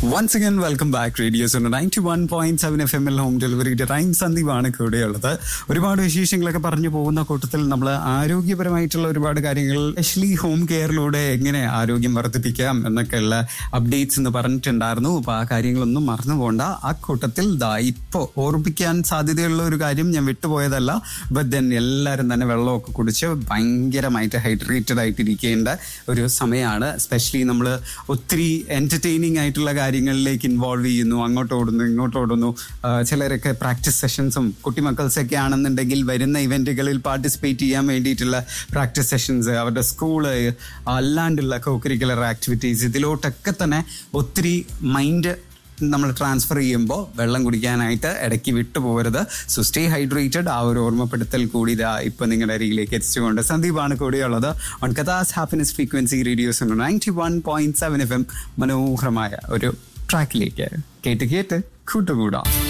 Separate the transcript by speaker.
Speaker 1: once again welcome back radios ninety one point seven F M L home ഡെലിവറിയുടെ time സന്ദീപാണ് കൂടെയുള്ളത് ഒരുപാട് വിശേഷങ്ങളൊക്കെ പറഞ്ഞു പോകുന്ന കൂട്ടത്തിൽ നമ്മൾ ആരോഗ്യപരമായിട്ടുള്ള ഒരുപാട് കാര്യങ്ങൾ എസ്പെഷ്യലി ഹോം കെയറിലൂടെ എങ്ങനെ ആരോഗ്യം വർദ്ധിപ്പിക്കാം എന്നൊക്കെയുള്ള അപ്ഡേറ്റ്സ് എന്ന് പറഞ്ഞിട്ടുണ്ടായിരുന്നു അപ്പോൾ ആ കാര്യങ്ങളൊന്നും മറന്നു പോകണ്ട ആ കൂട്ടത്തിൽ ദാ ഇപ്പോൾ ഓർമ്മിക്കാൻ സാധ്യതയുള്ള ഒരു കാര്യം ഞാൻ വിട്ടുപോയതല്ല ബട്ട് ദെൻ എല്ലാവരും തന്നെ വെള്ളമൊക്കെ കുടിച്ച് ഭയങ്കരമായിട്ട് ഹൈഡ്രേറ്റഡ് ആയിട്ടിരിക്കേണ്ട ഒരു സമയമാണ് എസ്പെഷ്യലി നമ്മൾ ഒത്തിരി എൻ്റർടൈനിങ് ആയിട്ടുള്ള കാര്യങ്ങളിലേക്ക് ഇൻവോൾവ് ചെയ്യുന്നു അങ്ങോട്ട് ഓടുന്നു ഇങ്ങോട്ട് ഓടുന്നു ആ, ചിലരൊക്കെ പ്രാക്ടീസ് സെഷൻസും കുട്ടിമക്കൾസൊക്കെ ആണെന്നുണ്ടെങ്കിൽ വരുന്ന ഇവൻറ്റുകളിൽ പാർട്ടിസിപ്പേറ്റ് ചെയ്യാൻ വേണ്ടിയിട്ടുള്ള പ്രാക്ടീസ് സെഷൻസ് അവരുടെ സ്കൂള് അല്ലാണ്ടുള്ള കോ കരിക്കുലർ ആക്ടിവിറ്റീസ് ഇതിലോട്ടൊക്കെ തന്നെ ഒത്തിരി മൈൻഡ് നമ്മൾ ട്രാൻസ്ഫർ ചെയ്യുമ്പോൾ വെള്ളം കുടിക്കാനായിട്ട് ഇടയ്ക്ക് വിട്ടു പോകരുത് സോ സ്റ്റേ ഹൈഡ്രേറ്റഡ് ആ ഒരു ഓർമ്മപ്പെടുത്തൽ കൂടി ഇതാ ഇപ്പം നിങ്ങളുടെ അരികിലേക്ക് എത്തിച്ചുകൊണ്ട് സന്ദീപാണ് കൂടിയുള്ളത് ഓൺ കഥാസ് happiness frequency radios ninety one point seven F M മനോഹരമായ ഒരു ട്രാക്കിലേക്ക് കേട്ട് കേട്ട് കൂട്ടുകൂടാം